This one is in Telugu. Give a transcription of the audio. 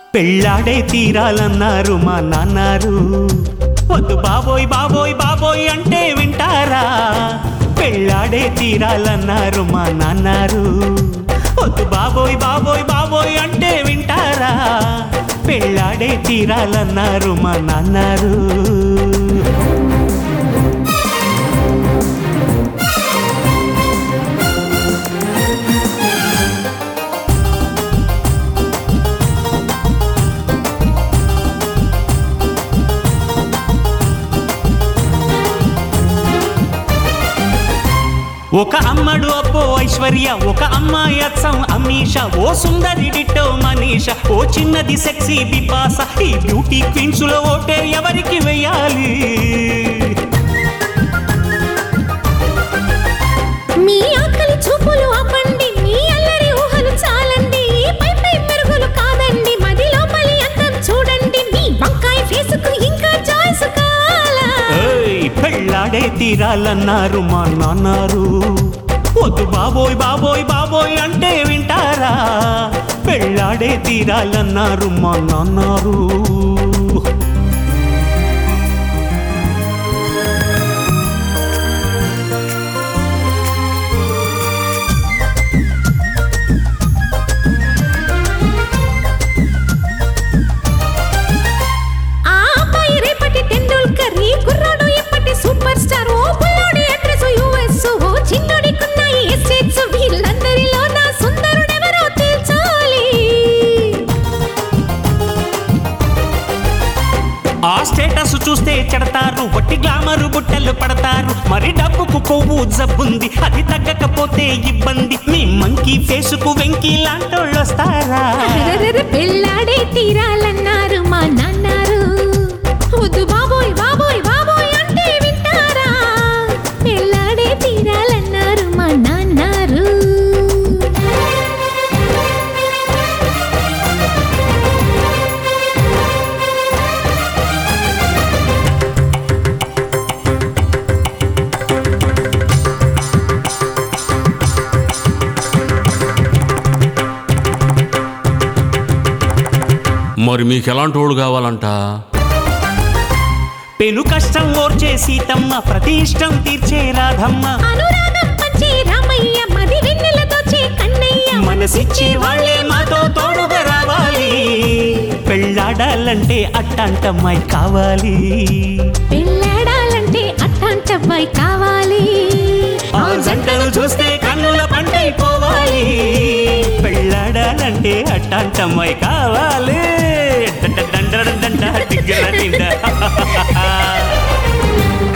పెళ్ళాడే తీరాలన్నారు మా నాన్నారు వద్దు బాబోయ్ బాబోయ్ బాబోయ్ అంటే వింటారా పెళ్ళాడే తీరాలన్నారు మా నాన్నారు వద్దు బాబోయ్ బాబోయ్ బాబోయ్ అంటే వింటారా పెళ్ళాడే తీరాలన్నారు మా నాన్నారు ఒక అమ్మడు అప్పో ఐశ్వర్య ఒక అమ్మాయి అచ్చం అమీష ఓ సుందరి డిట్టో మనీష ఓ చిన్నది సెక్సీ బిపాస ఈ బ్యూటీ క్వీన్స్ లో ఓటే ఎవరికి వెయ్యాలి మీ ఆకలి చూపులు ఆపండి మీ అల్లరి ఊహలు చాలండి పై పై మెరుగులు కాదండి మది లోపలి అందం చూడండి మీ వంకాయ ఫేసుకు ఇంకా చాయిస్ కావాలా ఏయ్, పెళ్ళాడే తీరాలన్నారు మా నాన్నారు వద్దు బాబోయ్ బాబోయ్ బాబోయ్ అంటే వింటారా పెళ్ళాడే తీరాలన్నారు మా నాన్నారు ఆ అబ్బాయి రేపటి టెండూల్కర్ ఈ కుర్రాడు ఇప్పటి సూపర్ స్టార్ ఓ బుల్లోడి అడ్రస్ యుఎస్ ఓ చిన్నోడికున్నాయి ఎస్టేట్స్ వీళ్ళందరిలో నా సుందరుడెవరో తేల్చాలి ఆ స్టేటస్ చూస్తే చెడతారు వట్టి గ్లామరు బుట్టలు పడతారు మరి డబ్బుకు కొవ్వు జబ్బుంది అది తగ్గకపోతే ఇబ్బంది మీ మంకీ ఫేసుకు వెంకీ లాంటోళ్ళు వస్తారా అరెరెరె పెళ్ళాడే తీరాలన్నారు మా నాన్నారు వద్దు బాబోయ్ బాబోయ్ బాబోయ్ అంటే వింటారా పెళ్ళాడే తీరాలన్నారు మా నాన్నారు మరి మీకు ఎలాంటి వాడు కావాలంట పెను కష్టం ఓర్చే సీతమ్మ ప్రతి ఇష్టం తీర్చే రాధమ్మ అనురాగం పంచే రామయ్య మది వెన్నెలతో చే కన్నయ్య మనసిచ్చే వాళ్ళే మాతో తోడుగా రావాలి పెళ్ళాడాలంటే అట్టాంటమ్మాయి కావాలి పెళ్ళాడాలంటే అట్టాంటబ్బాయి కావాలి ఆ జంటను చూస్తే కన్నుల పంటైపోవాలి పెళ్ళాడాలంటే అట్టాంటమ్మాయి కావాలి డండ డండ డండ టిగ్గర టిండ